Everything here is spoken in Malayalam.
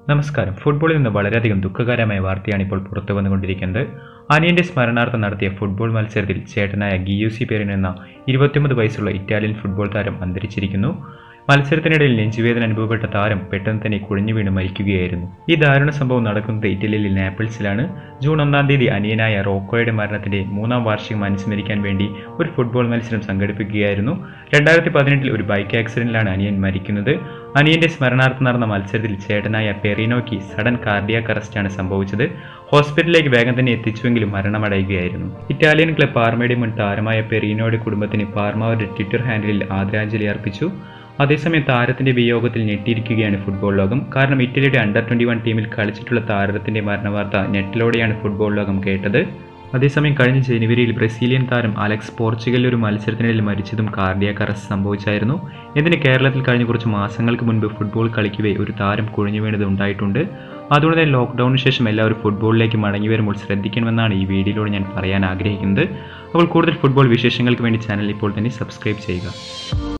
നമസ്കാരം ഫുട്ബോളിൽ നിന്ന് വളരെയധികം ദുഃഖകരമായ വാർത്തയാണ് ഇപ്പോൾ പുറത്തു വന്നുകൊണ്ടിരിക്കുന്നത് അനിയന്റെ സ്മരണാർത്ഥം നടത്തിയ ഫുട്ബോൾ മത്സരത്തിൽ ചേട്ടനായ ഗിയൂസി പേരിൻ എന്ന ഇരുപത്തിയൊമ്പത് വയസ്സുള്ള ഇറ്റാലിയൻ ഫുട്ബോൾ താരം അന്തരിച്ചിരിക്കുന്നു മത്സരത്തിനിടയിൽ നെഞ്ചുവേദന അനുഭവപ്പെട്ട താരം പെട്ടെന്ന് തന്നെ കുഴഞ്ഞു വീണ് മരിക്കുകയായിരുന്നു ഈ ദാരുണ സംഭവം നടക്കുന്നത് ഇറ്റലിയിലെ നാപ്പിൾസിലാണ് ജൂൺ ഒന്നാം തീയതി അനിയനായ റോക്കോയുടെ മരണത്തിന്റെ മൂന്നാം വാർഷികം അനുസ്മരിക്കാൻ വേണ്ടി ഒരു ഫുട്ബോൾ മത്സരം സംഘടിപ്പിക്കുകയായിരുന്നു രണ്ടായിരത്തി പതിനെട്ടിൽ ഒരു ബൈക്ക് ആക്സിഡന്റിലാണ് അനിയൻ മരിക്കുന്നത് അനിയന്റെ സ്മരണാർത്ഥം നടന്ന മത്സരത്തിൽ ചേട്ടനായ പെറിനോയ്ക്ക് സഡൻ കാർഡിയാക് അറസ്റ്റാണ് സംഭവിച്ചത് ഹോസ്പിറ്റലിലേക്ക് വേഗം തന്നെ എത്തിച്ചുവെങ്കിലും മരണമടയുകയായിരുന്നു ഇറ്റാലിയൻ ക്ലബ് പാർമയുടെ മുൻ താരമായ പെറീനോയുടെ കുടുംബത്തിന് പാർമ അവരുടെ ട്വിറ്റർ ഹാൻഡിലിൽ ആദരാഞ്ജലി അർപ്പിച്ചു അതേസമയം താരത്തിന്റെ വിയോഗത്തിൽ ഞെട്ടിയിരിക്കുകയാണ് ഫുട്ബോൾ ലോകം കാരണം ഇറ്റലിയുടെ അണ്ടർ ട്വന്റി വൺ ടീമിൽ കളിച്ചിട്ടുള്ള താരത്തിന്റെ മരണവാർത്ത ഞെട്ടിലോടെയാണ് ഫുട്ബോൾ ലോകം കേട്ടത് അതേസമയം കഴിഞ്ഞ ജനുവരിയിൽ ബ്രസീലിയൻ താരം അലക്സ് പോർച്ചുഗലിൽ ഒരു മത്സരത്തിനിടയിൽ മരിച്ചതും കാർഡിയാക് അറസ്റ്റ് സംഭവിച്ചായിരുന്നു ഇതിന് കേരളത്തിൽ കഴിഞ്ഞ കുറച്ച് മാസങ്ങൾക്ക് മുൻപ് ഫുട്ബോൾ കളിക്കവേ ഒരു താരം കുഴഞ്ഞു വീണത് ഉണ്ടായിട്ടുണ്ട് അതുകൊണ്ട് തന്നെ ലോക്ക്ഡൌണിന് ശേഷം എല്ലാവരും ഫുട്ബോളിലേക്ക് മടങ്ങി വരുമ്പോൾ ശ്രദ്ധിക്കണമെന്നാണ് ഈ വീഡിയോയിലൂടെ ഞാൻ പറയാൻ ആഗ്രഹിക്കുന്നത് അപ്പോൾ കൂടുതൽ ഫുട്ബോൾ വിശേഷങ്ങൾക്ക് വേണ്ടി ചാനൽ ഇപ്പോൾ തന്നെ സബ്സ്ക്രൈബ് ചെയ്യുക